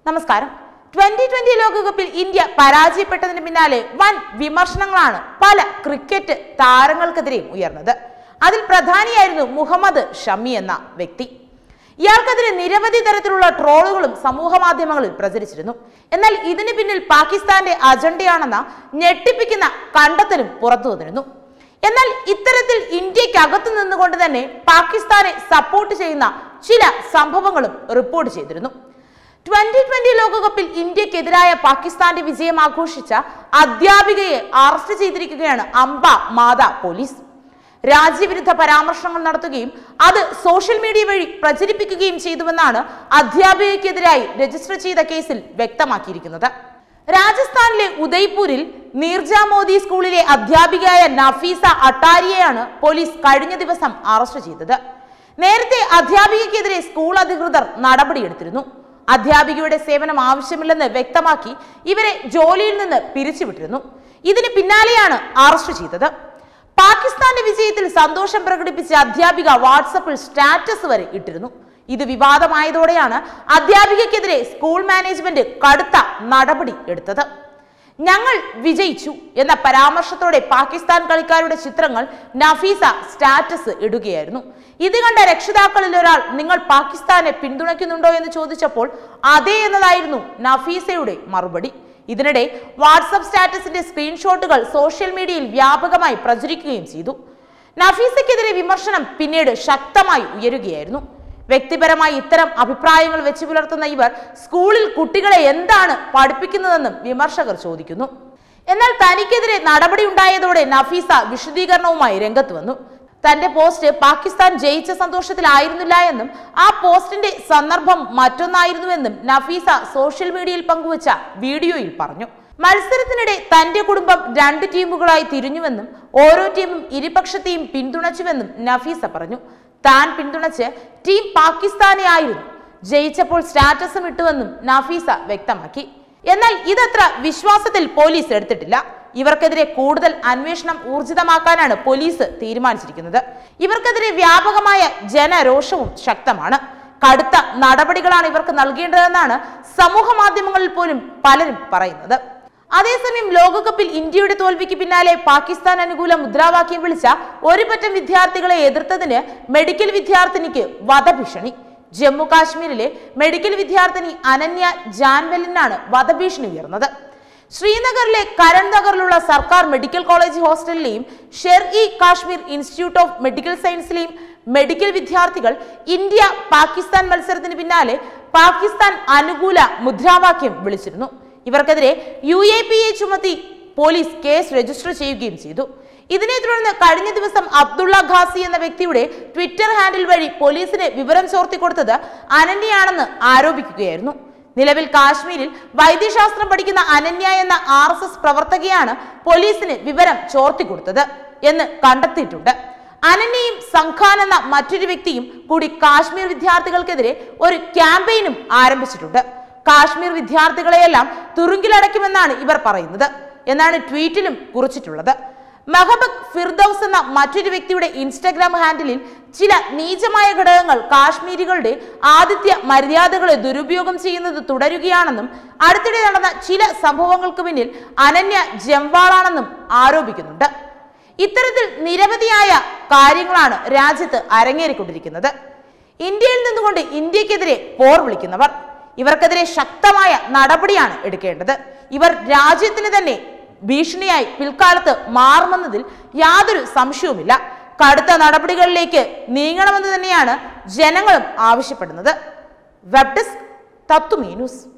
നമസ്കാരം twenty twenty ലോകകപ്പിൽ India പരാജയപ്പെട്ടതിന് പിന്നാലെ വൻ വിമർശനങ്ങളാണ് പല ക്രിക്കറ്റ് താരങ്ങൾക്കെതിരെയും ഉയർന്നത് അതിൽ പ്രധാനിയായിരുന്നു മുഹമ്മദ് ഷമി എന്ന വ്യക്തി ഇയാൾക്കെതിരെ നിരവധി തരത്തിലുള്ള ട്രോളുകളും സമൂഹ മാധ്യമങ്ങളിൽ പ്രചരിച്ചിരുന്നു എന്നാൽ ഇതിന് പിന്നിൽ പാകിസ്ഥാന്റെ അജണ്ടയാണെന്ന ഞെട്ടിപ്പിക്കുന്ന കണ്ടെത്തലും പുറത്തു വന്നിരുന്നു എന്നാൽ ഇത്തരത്തിൽ ഇന്ത്യക്കകത്ത് നിന്നുകൊണ്ട് തന്നെ പാകിസ്ഥാനെ സപ്പോർട്ട് ചെയ്യുന്ന ചില സംഭവങ്ങളും റിപ്പോർട്ട് ചെയ്തിരുന്നു ട്വന്റി ട്വന്റി ലോകകപ്പിൽ ഇന്ത്യക്കെതിരായ പാകിസ്ഥാന്റെ വിജയം ആഘോഷിച്ച അധ്യാപികയെ അറസ്റ്റ് ചെയ്തിരിക്കുകയാണ് അംബ മാത പോലീസ് രാജ്യവിരുദ്ധ പരാമർശങ്ങൾ നടത്തുകയും അത് സോഷ്യൽ മീഡിയ വഴി പ്രചരിപ്പിക്കുകയും ചെയ്തുവെന്നാണ് അധ്യാപികയ്ക്കെതിരായി രജിസ്റ്റർ ചെയ്ത കേസിൽ വ്യക്തമാക്കിയിരിക്കുന്നത് രാജസ്ഥാനിലെ ഉദയ്പൂരിൽ നീർജ മോദി സ്കൂളിലെ അധ്യാപികയായ നഫീസ അട്ടാരിയെയാണ് പോലീസ് കഴിഞ്ഞ ദിവസം അറസ്റ്റ് ചെയ്തത് നേരത്തെ അധ്യാപികയ്ക്കെതിരെ സ്കൂൾ അധികൃതർ നടപടിയെടുത്തിരുന്നു അധ്യാപികയുടെ സേവനം ആവശ്യമില്ലെന്ന് വ്യക്തമാക്കി ഇവരെ ജോലിയിൽ നിന്ന് പിരിച്ചുവിട്ടിരുന്നു ഇതിന് പിന്നാലെയാണ് അറസ്റ്റ് ചെയ്തത് പാകിസ്ഥാന്റെ വിജയത്തിൽ സന്തോഷം പ്രകടിപ്പിച്ച അധ്യാപിക വാട്സപ്പിൽ സ്റ്റാറ്റസ് വരെ ഇട്ടിരുന്നു ഇത് വിവാദമായതോടെയാണ് അധ്യാപികയ്ക്കെതിരെ സ്കൂൾ മാനേജ്മെന്റ് കടുത്ത നടപടി എടുത്തത് ഞങ്ങൾ വിജയിച്ചു എന്ന പരാമർശത്തോടെ പാകിസ്ഥാൻ കളിക്കാരുടെ ചിത്രങ്ങൾ നഫീസ സ്റ്റാറ്റസ് ഇടുകയായിരുന്നു ഇത് കണ്ട രക്ഷിതാക്കളിൽ ഒരാൾ നിങ്ങൾ പാകിസ്ഥാനെ പിന്തുണയ്ക്കുന്നുണ്ടോ എന്ന് ചോദിച്ചപ്പോൾ അതെ എന്നതായിരുന്നു നഫീസയുടെ മറുപടി ഇതിനിടെ വാട്സപ്പ് സ്റ്റാറ്റസിന്റെ സ്ക്രീൻഷോട്ടുകൾ സോഷ്യൽ മീഡിയയിൽ വ്യാപകമായി പ്രചരിക്കുകയും ചെയ്തു നഫീസയ്ക്കെതിരെ വിമർശനം പിന്നീട് ശക്തമായി ഉയരുകയായിരുന്നു വ്യക്തിപരമായി ഇത്തരം അഭിപ്രായങ്ങൾ വെച്ചു പുലർത്തുന്ന ഇവർ സ്കൂളിൽ കുട്ടികളെ എന്താണ് പഠിപ്പിക്കുന്നതെന്നും വിമർശകർ ചോദിക്കുന്നു എന്നാൽ തനിക്കെതിരെ നടപടി ഉണ്ടായതോടെ നഫീസ വിശദീകരണവുമായി രംഗത്ത് വന്നു തന്റെ പോസ്റ്റ് പാകിസ്ഥാൻ ജയിച്ച സന്തോഷത്തിലായിരുന്നില്ല എന്നും ആ പോസ്റ്റിന്റെ സന്ദർഭം മറ്റൊന്നായിരുന്നുവെന്നും നഫീസ സോഷ്യൽ മീഡിയയിൽ പങ്കുവച്ച വീഡിയോയിൽ പറഞ്ഞു മത്സരത്തിനിടെ തന്റെ കുടുംബം രണ്ട് ടീമുകളായി തിരിഞ്ഞുവെന്നും ഓരോ ടീമും ഇരുപക്ഷത്തെയും പിന്തുണച്ചുവെന്നും നഫീസ പറഞ്ഞു താൻ പിന്തുണച്ച് ടീം പാകിസ്ഥാനെ ആയിരുന്നു ജയിച്ചപ്പോൾ സ്റ്റാറ്റസും ഇട്ടുവെന്നും നഫീസ വ്യക്തമാക്കി എന്നാൽ ഇതത്ര വിശ്വാസത്തിൽ പോലീസ് എടുത്തിട്ടില്ല ഇവർക്കെതിരെ കൂടുതൽ അന്വേഷണം ഊർജിതമാക്കാനാണ് പോലീസ് തീരുമാനിച്ചിരിക്കുന്നത് ഇവർക്കെതിരെ വ്യാപകമായ ജനരോഷവും ശക്തമാണ് കടുത്ത നടപടികളാണ് ഇവർക്ക് നൽകേണ്ടതെന്നാണ് സമൂഹ മാധ്യമങ്ങളിൽ പോലും പലരും പറയുന്നത് അതേസമയം ലോകകപ്പിൽ ഇന്ത്യയുടെ തോൽവിക്ക് പിന്നാലെ പാകിസ്ഥാൻ അനുകൂല മുദ്രാവാക്യം വിളിച്ച ഒരു പറ്റം വിദ്യാർത്ഥികളെ എതിർത്തതിന് മെഡിക്കൽ വിദ്യാർത്ഥിനിക്ക് വധഭീഷണി ജമ്മു കാശ്മീരിലെ മെഡിക്കൽ വിദ്യാർത്ഥിനി അനന്യ ജാൻവെലിനാണ് വധഭീഷണി ഉയർന്നത് ശ്രീനഗറിലെ കരൺ നഗറിലുള്ള സർക്കാർ മെഡിക്കൽ കോളേജ് ഹോസ്റ്റലിലെയും Sher i Kashmir institute of medical സയൻസിലെയും മെഡിക്കൽ വിദ്യാർത്ഥികൾ ഇന്ത്യ പാകിസ്ഥാൻ മത്സരത്തിന് പിന്നാലെ പാകിസ്ഥാൻ അനുകൂല മുദ്രാവാക്യം വിളിച്ചിരുന്നു ഇവർക്കെതിരെ യു എ പി എ ചുമത്തി പോലീസ് കേസ് രജിസ്റ്റർ ചെയ്യുകയും ചെയ്തു ഇതിനെ തുടർന്ന് കഴിഞ്ഞ ദിവസം അബ്ദുള്ള ഖാസി എന്ന വ്യക്തിയുടെ ട്വിറ്റർ ഹാൻഡിൽ വഴി പോലീസിന് വിവരം ചോർത്തിക്കൊടുത്തത് അനന്യയാണെന്ന് ആരോപിക്കുകയായിരുന്നു നിലവിൽ കാശ്മീരിൽ വൈദ്യശാസ്ത്രം പഠിക്കുന്ന അനന്യ എന്ന ആർ എസ് എസ് പ്രവർത്തകയാണ് പോലീസിന് വിവരം ചോർത്തിക്കൊടുത്തത് എന്ന് കണ്ടെത്തിയിട്ടുണ്ട് അനന്യയും സംഖാൻ എന്ന മറ്റൊരു വ്യക്തിയും കൂടി കാശ്മീർ വിദ്യാർത്ഥികൾക്കെതിരെ ഒരു ക്യാമ്പയിനും ആരംഭിച്ചിട്ടുണ്ട് കാശ്മീർ വിദ്യാർത്ഥികളെയെല്ലാം തുറുങ്കിലടയ്ക്കുമെന്നാണ് ഇവർ പറയുന്നത് എന്നാണ് ട്വീറ്റിലും കുറിച്ചിട്ടുള്ളത് മെഹബക് ഫിർദൌസ് എന്ന മറ്റൊരു വ്യക്തിയുടെ ഇൻസ്റ്റഗ്രാം ഹാൻഡിലിൽ ചില നീചമായ ഘടകങ്ങൾ കാശ്മീരികളുടെ ആതിഥ്യ മര്യാദകളെ ദുരുപയോഗം ചെയ്യുന്നത് തുടരുകയാണെന്നും അടുത്തിടെ നടന്ന ചില സംഭവങ്ങൾക്ക് പിന്നിൽ അനന്യ ജംവാളാണെന്നും ആരോപിക്കുന്നുണ്ട് ഇത്തരത്തിൽ നിരവധിയായ കാര്യങ്ങളാണ് രാജ്യത്ത് അരങ്ങേറിക്കൊണ്ടിരിക്കുന്നത് ഇന്ത്യയിൽ നിന്നുകൊണ്ട് ഇന്ത്യക്കെതിരെ പോർ വിളിക്കുന്നവർ ഇവർക്കെതിരെ ശക്തമായ നടപടിയാണ് എടുക്കേണ്ടത് ഇവർ രാജ്യത്തിന് തന്നെ ഭീഷണിയായി പിൽക്കാലത്ത് മാറുമെന്നതിൽ യാതൊരു സംശയവുമില്ല കടുത്ത നടപടികളിലേക്ക് നീങ്ങണമെന്ന് തന്നെയാണ് ജനങ്ങളും ആവശ്യപ്പെടുന്നത് വെബ് ഡെസ്ക് തത്തുമീ ന്യൂസ്